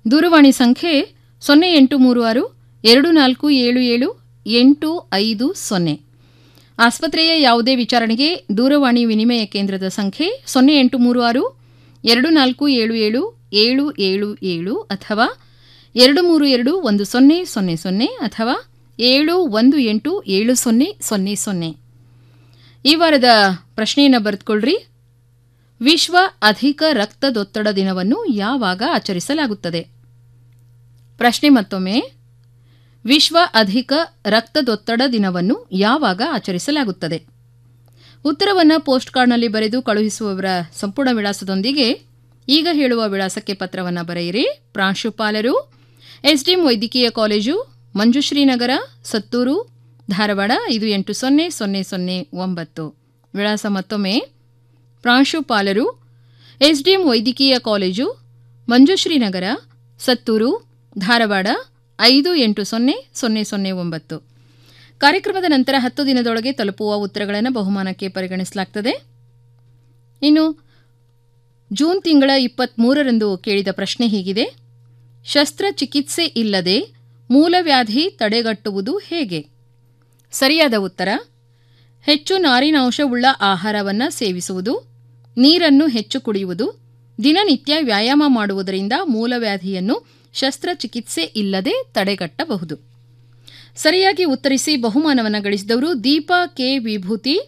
ದೂರವಾಣಿ ಸಂಖ್ಯೆ ಸೊನ್ನೆ ಎಂಟು ಮೂರು ಆರು ಎರಡು ನಾಲ್ಕು ಏಳು ಏಳು ಎಂಟು ಐದು ಸೊನ್ನೆ ಆಸ್ಪತ್ರೆಯ ಯಾವುದೇ ವಿಚಾರಣೆಗೆ ದೂರವಾಣಿ ವಿನಿಮಯ ಕೇಂದ್ರದ ಸಂಖ್ಯೆ ಸೊನ್ನೆ ಎಂಟು ಮೂರು ಆರು ಎರಡು ನಾಲ್ಕು ಏಳು ಏಳು ಏಳು ಏಳು ಏಳು ಅಥವಾ ಎರಡು ಮೂರು ಎರಡು ಒಂದು ಸೊನ್ನೆ ಸೊನ್ನೆ ಸೊನ್ನೆ ಅಥವಾ ಏಳು ಒಂದು ಎಂಟು ಏಳು ಸೊನ್ನೆ ಸೊನ್ನೆ ಸೊನ್ನೆ ಈ ವಾರದ ಪ್ರಶ್ನೆಯನ್ನು ಬರೆದುಕೊಳ್ಳ್ರಿ ವಿಶ್ವ ಅಧಿಕ ರಕ್ತದೊತ್ತಡ ದಿನವನ್ನು ಯಾವಾಗ ಆಚರಿಸಲಾಗುತ್ತದೆ ಪ್ರಶ್ನೆ ಮತ್ತೊಮ್ಮೆ ವಿಶ್ವ ಅಧಿಕ ರಕ್ತದೊತ್ತಡ ದಿನವನ್ನು ಯಾವಾಗ ಆಚರಿಸಲಾಗುತ್ತದೆ ಉತ್ತರವನ್ನು ಪೋಸ್ಟ್ ಕಾರ್ಡ್ನಲ್ಲಿ ಬರೆದು ಕಳುಹಿಸುವವರ ಸಂಪೂರ್ಣ ವಿಳಾಸದೊಂದಿಗೆ ಈಗ ಹೇಳುವ ವಿಳಾಸಕ್ಕೆ ಪತ್ರವನ್ನು ಬರೆಯಿರಿ ಪ್ರಾಂಶುಪಾಲರು ಎಸ್ಡಿಎಂ ವೈದ್ಯಕೀಯ ಕಾಲೇಜು ಮಂಜುಶ್ರೀ ನಗರ ಸತ್ತೂರು ಧಾರವಾಡ ಐದು ಎಂಟು ಸೊನ್ನೆ ಸೊನ್ನೆ ಸೊನ್ನೆ ಒಂಬತ್ತು ವಿಳಾಸ ಮತ್ತೊಮ್ಮೆ ಪ್ರಾಂಶುಪಾಲರು ಎಸ್ಡಿಎಂ ವೈದ್ಯಕೀಯ ಕಾಲೇಜು ಮಂಜುಶ್ರೀ ನಗರ ಸತ್ತೂರು ಧಾರವಾಡ ಐದು ಎಂಟು ಸೊನ್ನೆ ಸೊನ್ನೆ ಸೊನ್ನೆ ಒಂಬತ್ತು ಕಾರ್ಯಕ್ರಮದ ನಂತರ ಹತ್ತು ದಿನದೊಳಗೆ ತಲುಪುವ ಉತ್ತರಗಳನ್ನು ಬಹುಮಾನಕ್ಕೆ ಪರಿಗಣಿಸಲಾಗುತ್ತದೆ ಇನ್ನು ಜೂನ್ ತಿಂಗಳ ಇಪ್ಪತ್ತ್ಮೂರರಂದು ಕೇಳಿದ ಪ್ರಶ್ನೆ ಹೀಗಿದೆ ಶಸ್ತ್ರಚಿಕಿತ್ಸೆ ಇಲ್ಲದೆ ಮೂಲವ್ಯಾಧಿ ತಡೆಗಟ್ಟುವುದು ಹೇಗೆ ಸರಿಯಾದ ಉತ್ತರ ಹೆಚ್ಚು ನಾರಿನಾಂಶವುಳ್ಳ ಆಹಾರವನ್ನು ಸೇವಿಸುವುದು ನೀರನ್ನು ಹೆಚ್ಚು ಕುಡಿಯುವುದು ದಿನನಿತ್ಯ ವ್ಯಾಯಾಮ ಮಾಡುವುದರಿಂದ ಮೂಲವ್ಯಾಧಿಯನ್ನು ಶಸ್ತ್ರಚಿಕಿತ್ಸೆ ಇಲ್ಲದೆ ತಡೆಗಟ್ಟಬಹುದು ಸರಿಯಾಗಿ ಉತ್ತರಿಸಿ ಬಹುಮಾನವನ್ನು ಗಳಿಸಿದವರು Deepa K Vibhuti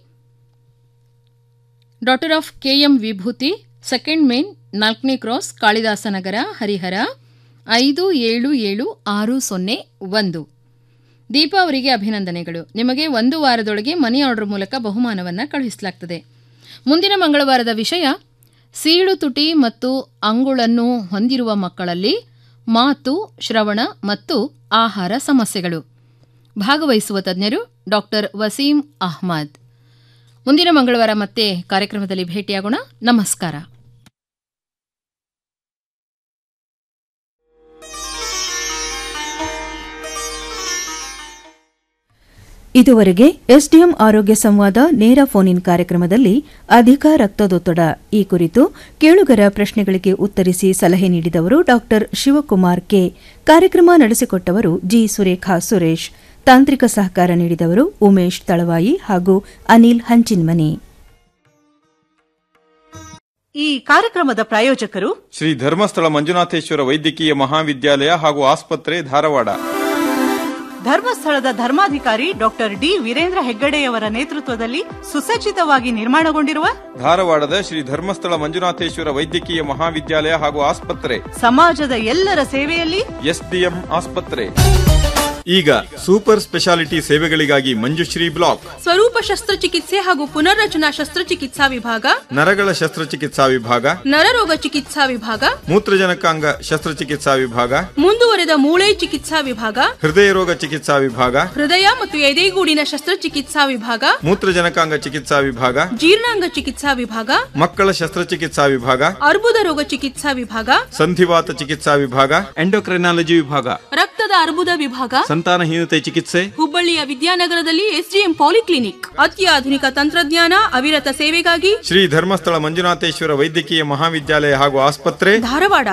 daughter of KM Vibhuti second main ನಾಲ್ಕನೇ ಕ್ರಾಸ್ ಕಾಳಿದಾಸನಗರ ಹರಿಹರ ಐದು ಏಳು ಏಳು ಆರು ಸೊನ್ನೆ ಒಂದು ದೀಪಾ ಅವರಿಗೆ ಅಭಿನಂದನೆಗಳು ನಿಮಗೆ ಒಂದು ವಾರದೊಳಗೆ ಮನಿ ಆರ್ಡರ್ ಮೂಲಕ ಬಹುಮಾನವನ್ನು ಕಳುಹಿಸಲಾಗುತ್ತದೆ ಮುಂದಿನ ಮಂಗಳವಾರದ ವಿಷಯ ಸೀಳು ತುಟಿ ಮತ್ತು ಅಂಗುಳನ್ನು ಹೊಂದಿರುವ ಮಕ್ಕಳಲ್ಲಿ ಮಾತು ಶ್ರವಣ ಮತ್ತು ಆಹಾರ ಸಮಸ್ಯೆಗಳು ಭಾಗವಹಿಸುವ ತಜ್ಞರು ಡಾಕ್ಟರ್ ವಸೀಂ ಅಹ್ಮದ್ ಮುಂದಿನ ಮಂಗಳವಾರ ಮತ್ತೆ ಕಾರ್ಯಕ್ರಮದಲ್ಲಿ ಭೇಟಿಯಾಗೋಣ ನಮಸ್ಕಾರ ಇದುವರೆಗೆ ಎಸ್ಡಿಎಂ ಆರೋಗ್ಯ ಸಂವಾದ ನೇರ ಫೋನ್ ಇನ್ ಕಾರ್ಯಕ್ರಮದಲ್ಲಿ ಅಧಿಕ ರಕ್ತದೊತ್ತಡ ಈ ಕುರಿತು ಕೇಳುಗರ ಪ್ರಶ್ನೆಗಳಿಗೆ ಉತ್ತರಿಸಿ ಸಲಹೆ ನೀಡಿದವರು ಡಾ ಶಿವಕುಮಾರ್ ಕೆ ಕಾರ್ಯಕ್ರಮ ನಡೆಸಿಕೊಟ್ಟವರು ಜಿ ಸುರೇಖಾ ಸುರೇಶ್ ತಾಂತ್ರಿಕ ಸಹಕಾರ ನೀಡಿದವರು ಉಮೇಶ್ ತಳವಾಯಿ ಹಾಗೂ ಅನಿಲ್ ಹಂಚಿನ್ಮನಿ ಈ ಕಾರ್ಯಕ್ರಮದ ಪ್ರಾಯೋಜಕರು ಶ್ರೀ ಧರ್ಮಸ್ಥಳ ಮಂಜುನಾಥೇಶ್ವರ ವೈದ್ಯಕೀಯ ಮಹಾವಿದ್ಯಾಲಯ ಹಾಗೂ ಆಸ್ಪತ್ರೆ ಧಾರವಾಡ ಧರ್ಮಸ್ಥಳದ ಧರ್ಮಾಧಿಕಾರಿ ಡಾಕ್ಟರ್ ಡಿ ವೀರೇಂದ್ರ ಹೆಗ್ಗಡೆಯವರ ನೇತೃತ್ವದಲ್ಲಿ ಸುಸಜ್ಜಿತವಾಗಿ ನಿರ್ಮಾಣಗೊಂಡಿರುವ ಧಾರವಾಡದ ಶ್ರೀ ಧರ್ಮಸ್ಥಳ ಮಂಜುನಾಥೇಶ್ವರ ವೈದ್ಯಕೀಯ ಮಹಾವಿದ್ಯಾಲಯ ಹಾಗೂ ಆಸ್ಪತ್ರೆ ಸಮಾಜದ ಎಲ್ಲರ ಸೇವೆಯಲ್ಲಿ ಎಸ್ಡಿಎಂ ಆಸ್ಪತ್ರೆ ಈಗ ಸೂಪರ್ ಸ್ಪೆಷಾಲಿಟಿ ಸೇವೆಗಳಿಗಾಗಿ ಮಂಜುಶ್ರೀ ಬ್ಲಾಕ್ ಸ್ವರೂಪ ಶಸ್ತ್ರಚಿಕಿತ್ಸೆ ಹಾಗೂ ಪುನರ್ರಚನಾ ಶಸ್ತ್ರಚಿಕಿತ್ಸಾ ವಿಭಾಗ ನರಗಳ ಶಸ್ತ್ರಚಿಕಿತ್ಸಾ ವಿಭಾಗ ನರರೋಗ ಚಿಕಿತ್ಸಾ ವಿಭಾಗ ಮೂತ್ರಜನಕಾಂಗ ಶಸ್ತ್ರಚಿಕಿತ್ಸಾ ವಿಭಾಗ ಮುಂದುವರೆದ ಮೂಳೆ ಚಿಕಿತ್ಸಾ ವಿಭಾಗ ಹೃದಯ ರೋಗ ಚಿಕಿತ್ಸಾ ವಿಭಾಗ ಹೃದಯ ಮತ್ತು ಎದೆಗೂಡಿನ ಶಸ್ತ್ರಚಿಕಿತ್ಸಾ ವಿಭಾಗ ಮೂತ್ರಜನಕಾಂಗ ಚಿಕಿತ್ಸಾ ವಿಭಾಗ ಜೀರ್ಣಾಂಗ ಚಿಕಿತ್ಸಾ ವಿಭಾಗ ಮಕ್ಕಳ ಶಸ್ತ್ರಚಿಕಿತ್ಸಾ ವಿಭಾಗ ಅರ್ಬುದ ರೋಗ ಚಿಕಿತ್ಸಾ ವಿಭಾಗ ಸಂಧಿವಾತ ಚಿಕಿತ್ಸಾ ವಿಭಾಗ ಎಂಡೋಕ್ರೈನಾಲಜಿ ವಿಭಾಗ ರಕ್ತದ ಅರ್ಬುದ ವಿಭಾಗ ಸಂತಾನಹೀನತೆ ಚಿಕಿತ್ಸೆ ಹುಬ್ಬಳ್ಳಿಯ ವಿದ್ಯಾನಗರದಲ್ಲಿ ಎಸ್ಡಿಎಂ ಪಾಲಿಕ್ಲಿನಿಕ್ ಅತ್ಯಾಧುನಿಕ ತಂತ್ರಜ್ಞಾನ ಅವಿರತ ಸೇವೆಗಾಗಿ ಶ್ರೀ ಧರ್ಮಸ್ಥಳ ಮಂಜುನಾಥೇಶ್ವರ ವೈದ್ಯಕೀಯ ಮಹಾವಿದ್ಯಾಲಯ ಹಾಗೂ ಆಸ್ಪತ್ರೆ ಧಾರವಾಡ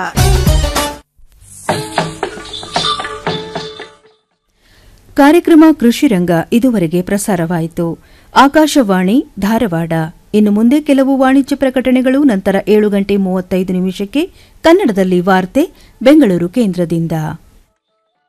ಕಾರ್ಯಕ್ರಮ ಕೃಷಿ ರಂಗ ಇದುವರೆಗೆ ಪ್ರಸಾರವಾಯಿತು ಆಕಾಶವಾಣಿ ಧಾರವಾಡ ಇನ್ನು ಮುಂದೆ ಕೆಲವು ವಾಣಿಜ್ಯ ಪ್ರಕಟಣೆಗಳು ನಂತರ ಏಳು ಗಂಟೆ ಮೂವತ್ತೈದು ನಿಮಿಷಕ್ಕೆ ಕನ್ನಡದಲ್ಲಿ ವಾರ್ತೆ ಬೆಂಗಳೂರು ಕೇಂದ್ರದಿಂದ